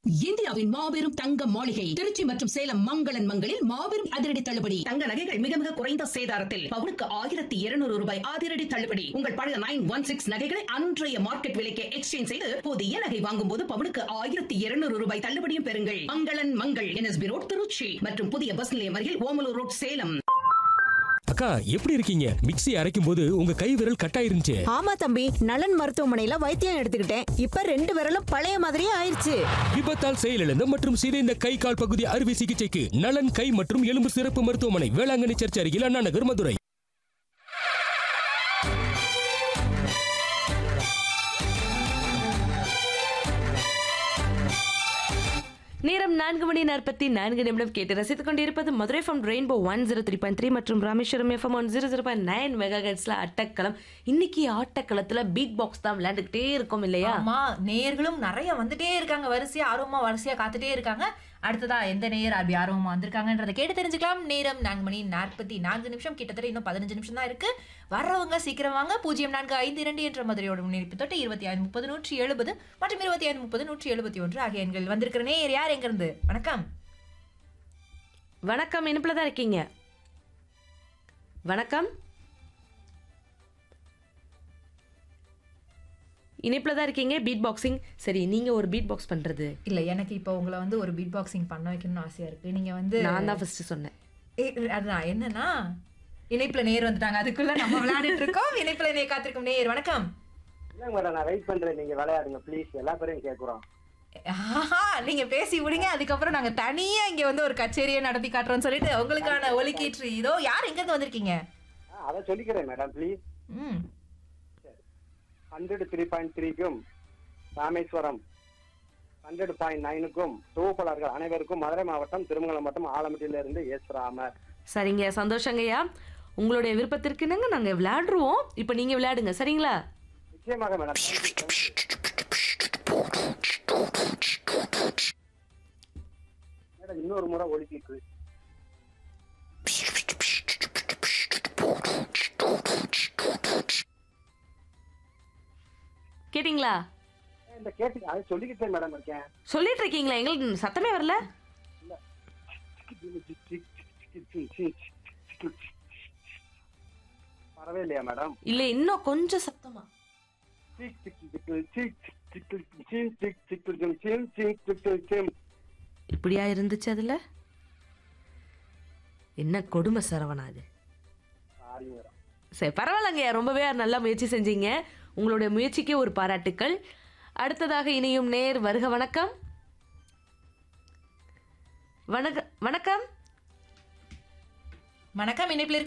இந்தியாவின் மாபெரும் தங்க மாளிகை திருச்சி மற்றும் சேலம் மங்களன் மங்களில் மாபெரும் அதிரடி தள்ளுபடி தங்க நகைகள் மிக மிக குறைந்த சேதாரத்தில் பவுனுக்கு ஆயிரத்தி இருநூறு ரூபாய் அதிரடி தள்ளுபடி உங்கள் பழைய நைன் ஒன் சிக்ஸ் நகைகளை அன்றைய மார்க்கெட் விலைக்கு எக்ஸ்சேஞ்ச் செய்து புதிய நகை வாங்கும் போது பவுனுக்கு ஆயிரத்தி இருநூறு ரூபாய் தள்ளுபடியும் பெறுங்கள் மங்களன் மங்கள் என்எஸ்பி ரோட் திருச்சி மற்றும் புதிய பஸ் நிலையம் அருகில் ஓமலூர் ரோட் சேலம் அக்கா எப்படி இருக்கீங்க மிக்ஸி அரைக்கும் போது உங்க கை விரல் கட்டாயிருந்துச்சு ஆமா தம்பி நலன் மருத்துவமனையில வைத்தியம் எடுத்துக்கிட்டேன் இப்ப ரெண்டு விரலும் பழைய மாதிரியே ஆயிருச்சு விபத்தால் செயலிழந்த மற்றும் சிதைந்த கை கால் பகுதி அறுவை சிகிச்சைக்கு நலன் கை மற்றும் எலும்பு சிறப்பு மருத்துவமனை வேளாங்கண்ணி சர்ச் அருகில் அண்ணா நகர் மதுரை நேரம் நான்கு மணி நாற்பத்தி நான்கு நிமிடம் கேட்டு ரசித்துக் கொண்டிருப்பது Madurai from rainbow one zero three point three மற்றும் Rameswaram FM one zero zero point nine mega ஹெட்ஸ்ல அட்டக்களம் இன்னைக்கு ஆட்டக்களத்துல பீட் பாக்ஸ் தான் விளையாண்டுக்கிட்டே இருக்கோம் இல்லையா ஆமா நேயர்களும் நிறைய வந்துட்டே இருக்காங்க வரிசையா ஆர்வமா வரிசையா காத்துட்டே இருக்காங்க அடுத்ததா எந்த நேயர் அப்படி ஆர்வமா வந்திருக்காங்கன்றதை கேட்டு தெரிஞ்சுக்கலாம் நேரம் நான்கு மணி நாற்பத்தி நான்கு நிமிஷம் கிட்டத்தட்ட இன்னும் பதினஞ்சு நிமிஷம் தான் இருக்கு வர்றவங்க சீக்கிரம் வாங்க பூஜ்ஜியம் நான்கு ஐந்து இரண்டு என்ற மதுரையோட முன்னிருப்பு தொட்டு இருபத்தி ஐந்து முப்பது நூற்றி எழுபது மற்றும் இருபத்தி ஐந்து முப்பது நூற்றி எழுபத்தி ஒன்று ஆகிய எண்கள் வந்திருக்கிற நேயர் யார் எங்க இருந்து வணக்கம் வணக்கம் இனிப்புல தான் இருக்கீங்க வணக்கம் இனிப்புல தான் இருக்கீங்க பீட் பாக்ஸிங் சரி நீங்க ஒரு பீட் பாக்ஸ் பண்றது இல்ல எனக்கு இப்போ உங்களை வந்து ஒரு பீட் பாக்ஸிங் பண்ண வைக்கணும்னு ஆசையா இருக்கு நீங்க வந்து நான் தான் ஃபர்ஸ்ட் சொன்னேன் ஏ, அதுதான் என்னன்னா இணைப்புல நேர் வந்துட்டாங்க அதுக்குள்ள நம்ம விளையாடிட்டு இருக்கோம் இணைப்புல நேர் காத்திருக்கும் நேர் வணக்கம் இல்லைங்க மேடம் நான் வெயிட் பண்றேன் நீங்க விளையாடுங்க ப்ளீஸ் எல்லா பேரையும் கேட்குறோம் ஆஹா, நீங்க பேசி விடுங்க அதுக்கப்புறம் நாங்க தனியா இங்க வந்து ஒரு கச்சேரியை நடத்தி காட்டுறோம்னு சொல்லிட்டு உங்களுக்கான ஒலிக்கீற்று இதோ யார் எங்க இருந்து வந்திருக்கீங்க அதை சொல்லிக்கிறேன் மேடம் ப்ளீஸ் ம் ஹண்ட்ரட் த்ரீ பாயிண்ட் த்ரீக்கும் ராமேஸ்வரம் ஹண்ட்ரட் பாயிண்ட் நைனுக்கும் தொகுப்பாளர்கள் அனைவருக்கும் மதுரை மாவட்டம் திருமங்கலம் மாவட்டம் ஆலமட்டியிலிருந்து எஸ் ராமர் சரிங்க சந்தோஷங்கய்யா உங்களுடைய விருப்பத்திற்கு என்னங்க நாங்க விளையாடுருவோம் இப்போ நீங்க விளையாடுங்க சரிங்களா நிச்சயமாக மேடம் மேடம் இன்னொரு முறை ஒலிக்கிட்டு கேட்டிங்களா இந்த கேட்டு அதை சொல்லிக்கிட்டே மேடம் இருக்கேன் சொல்லிட்டு இருக்கீங்களா எங்களுக்கு சத்தமே வரல வரவே இல்லையா மேடம் இல்ல இன்னும் கொஞ்சம் சத்தமா இப்படியா இருந்துச்சு அதுல என்ன கொடுமை சரவணா அது சாரி மேடம் சரி பரவாயில்லங்கய்யா ரொம்பவே நல்லா முயற்சி செஞ்சீங்க உங்களுடைய முயற்சிக்கு ஒரு பாராட்டுக்கள் அடுத்ததாக இணையும் நேர் வருக வணக்கம் வணக்கம் வணக்கம் வணக்கம் இணைப்புல